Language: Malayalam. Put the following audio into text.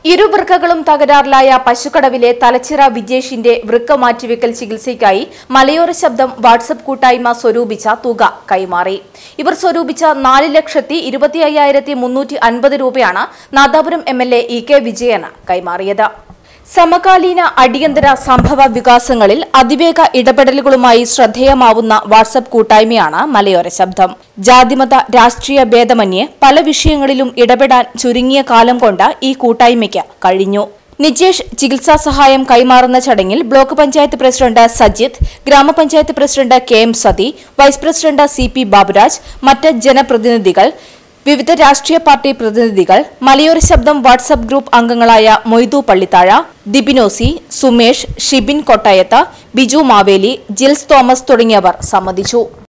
ഇരു വൃക്കകളും തകരാറിലായ പശുക്കടവിലെ തലച്ചിറ വിജേഷിന്റെ വൃക്ക മാറ്റിവെക്കൽ ചികിത്സയ്ക്കായി മലയോര ശബ്ദം വാട്സപ്പ് കൂട്ടായ്മ സ്വരൂപിച്ച തുക കൈമാറി ഇവർ സ്വരൂപിച്ച നാല് ലക്ഷത്തി ഇരുപത്തി അയ്യായിരത്തി മുന്നൂറ്റി അൻപത് രൂപയാണ് Nadapuram M L A E K വിജയന് കൈമാറിയത് സമകാലീന അടിയന്തര സംഭവ വികാസങ്ങളിൽ അതിവേഗ ഇടപെടലുകളുമായി ശ്രദ്ധേയമാവുന്ന വാട്സപ്പ് കൂട്ടായ്മയാണ് മലയോര ശബ്ദം ജാതിമത രാഷ്ട്രീയ ഭേദമന്യേ പല വിഷയങ്ങളിലും ഇടപെടാൻ ചുരുങ്ങിയ കാലം കൊണ്ട് ഈ കൂട്ടായ്മയ്ക്ക് കഴിഞ്ഞു നിജേഷ് ചികിത്സാ സഹായം കൈമാറുന്ന ചടങ്ങിൽ ബ്ലോക്ക് പഞ്ചായത്ത് പ്രസിഡന്റ് സജിത്ത് ഗ്രാമപഞ്ചായത്ത് president K M Sathi vice president C P Baburaj മറ്റ് ജനപ്രതിനിധികൾ വിവിധ രാഷ്ട്രീയ പാർട്ടി പ്രതിനിധികൾ മലയോര ശബ്ദം വാട്സ്ആപ്പ് ഗ്രൂപ്പ് അംഗങ്ങളായ മൊയ്തു പള്ളിത്താഴ ദിബിനോസി സുമേഷ് ഷിബിൻ കൊട്ടായത്ത് ബിജു മാവേലി ജിൽസ് തോമസ് തുടങ്ങിയവർ സംബന്ധിച്ചു